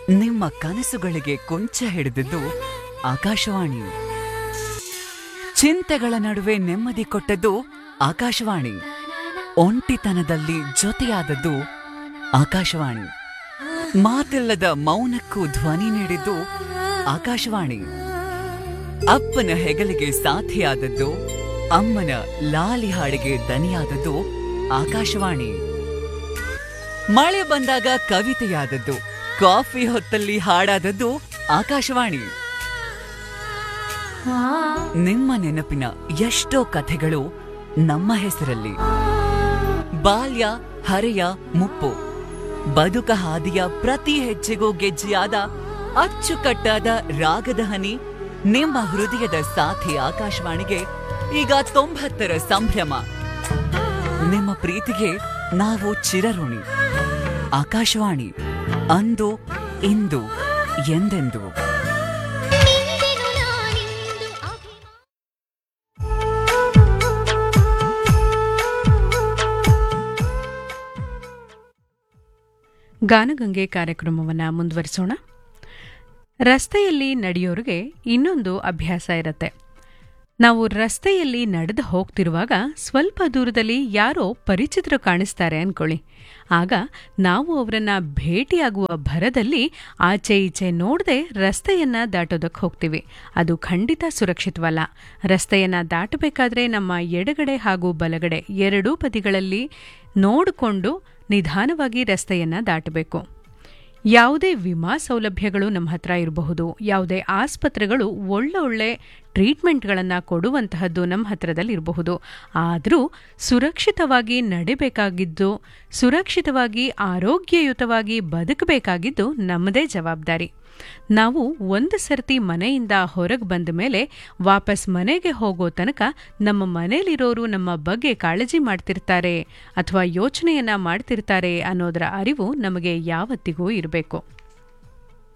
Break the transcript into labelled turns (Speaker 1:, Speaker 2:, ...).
Speaker 1: ನಿಮ್ಮ ಕನಸುಗಳಿಗೆ ಕೊಂಚ ಹಿಡಿದಿದ್ದು ಆಕಾಶವಾಣಿ ಚಿಂತೆಗಳ ನಡುವೆ ನೆಮ್ಮದಿ ಕೊಟ್ಟದ್ದು ಆಕಾಶವಾಣಿ ಒಂಟಿತನದಲ್ಲಿ ಜೊತೆಯಾದದ್ದು ಆಕಾಶವಾಣಿ ಮಾತಿಲ್ಲದ ಮೌನಕ್ಕೂ ಧ್ವನಿ ನೀಡಿದ್ದು ಆಕಾಶವಾಣಿ ಅಪ್ಪನ ಹೆಗಲಿಗೆ ಸಾಥಿಯಾದದ್ದು ಅಮ್ಮನ ಲಾಲಿ ಹಾಡಿಗೆ ದನಿಯಾದದ್ದು ಆಕಾಶವಾಣಿ ಮಳೆ ಬಂದಾಗ ಕವಿತೆಯಾದದ್ದು ಕಾಫಿ ಹೊತ್ತಲ್ಲಿ ಹಾಡಾದದ್ದು ಆಕಾಶವಾಣಿ ನಿಮ್ಮ ನೆನಪಿನ ಎಷ್ಟೋ ಕಥೆಗಳು ನಮ್ಮ ಹೆಸರಲ್ಲಿ ಬಾಲ್ಯ ಹರೆಯ ಮುಪ್ಪು ಬದುಕ ಹಾದಿಯ ಪ್ರತಿ ಹೆಜ್ಜೆಗೂ ಗೆಜ್ಜೆಯಾದ ಅಚ್ಚುಕಟ್ಟಾದ ರಾಗದ ಹನಿ ನಿಮ್ಮ ಹೃದಯದ ಸಾಥಿ ಆಕಾಶವಾಣಿಗೆ ಈಗ ತೊಂಬತ್ತರ ಸಂಭ್ರಮ ನಿಮ್ಮ ಪ್ರೀತಿಗೆ ನಾವು ಚಿರಋಣಿ ಆಕಾಶವಾಣಿ ಅಂದು ಇಂದು ಎಂದೆಂದು
Speaker 2: ನಿಂದೆನು ನಾನಿಂದು ಅಭಿಮಾನ
Speaker 3: ಗಾನಗಂಗೆ ಕಾರ್ಯಕ್ರಮವನ್ನು ಮುಂದುವರಿಸೋಣ ರಸ್ತೆಯಲ್ಲಿ ನಡೆಯೋರಿಗೆ ಇನ್ನೊಂದು ಅಭ್ಯಾಸ ಇರುತ್ತೆ ನಾವು ರಸ್ತೆಯಲ್ಲಿ ನಡೆದು ಹೋಗ್ತಿರುವಾಗ ಸ್ವಲ್ಪ ದೂರದಲ್ಲಿ ಯಾರೋ ಪರಿಚಿತರು ಕಾಣಿಸ್ತಾರೆ ಅನ್ಕೊಳ್ಳಿ ಆಗ ನಾವು ಅವರನ್ನ ಭೇಟಿಯಾಗುವ ಭರದಲ್ಲಿ ಆಚೆ ಈಚೆ ನೋಡದೆ ರಸ್ತೆಯನ್ನ ದಾಟೋದಕ್ಕೆ ಹೋಗ್ತೀವಿ ಅದು ಖಂಡಿತ ಸುರಕ್ಷಿತವಲ್ಲ ರಸ್ತೆಯನ್ನ ದಾಟಬೇಕಾದ್ರೆ ನಮ್ಮ ಎಡಗಡೆ ಹಾಗೂ ಬಲಗಡೆ ಎರಡೂ ಬದಿಗಳಲ್ಲಿ ನೋಡಿಕೊಂಡು ನಿಧಾನವಾಗಿ ರಸ್ತೆಯನ್ನ ದಾಟಬೇಕು ಯಾವುದೇ ವಿಮಾ ಸೌಲಭ್ಯಗಳು ನಮ್ಮ ಹತ್ರ ಇರಬಹುದು ಯಾವುದೇ ಆಸ್ಪತ್ರೆಗಳು ಒಳ್ಳೆ ಒಳ್ಳೆ ಟ್ರೀಟ್ಮೆಂಟ್ಗಳನ್ನು ಕೊಡುವಂತಹದ್ದು ನಮ್ಮ ಹತ್ರದಲ್ಲಿ ಇರಬಹುದು ಆದರೂ ಸುರಕ್ಷಿತವಾಗಿ ನಡಿಬೇಕಾಗಿದ್ದು ಸುರಕ್ಷಿತವಾಗಿ ಆರೋಗ್ಯಯುತವಾಗಿ ಬದುಕಬೇಕಾಗಿದ್ದು ನಮ್ಮದೇ ಜವಾಬ್ದಾರಿ ನಾವು ಒಂದು ಸರ್ತಿ ಮನೆಯಿಂದ ಹೊರಗೆ ಬಂದ ಮೇಲೆ ವಾಪಸ್ ಮನೆಗೆ ಹೋಗೋ ತನಕ ನಮ್ಮ ಮನೇಲಿರೋರು ನಮ್ಮ ಬಗ್ಗೆ ಕಾಳಜಿ ಮಾಡ್ತಿರ್ತಾರೆ ಅಥವಾ ಯೋಚನೆಯನ್ನ ಮಾಡ್ತಿರ್ತಾರೆ ಅನ್ನೋದರ ಅರಿವು ನಮಗೆ ಯಾವತ್ತಿಗೂ ಇರಬೇಕು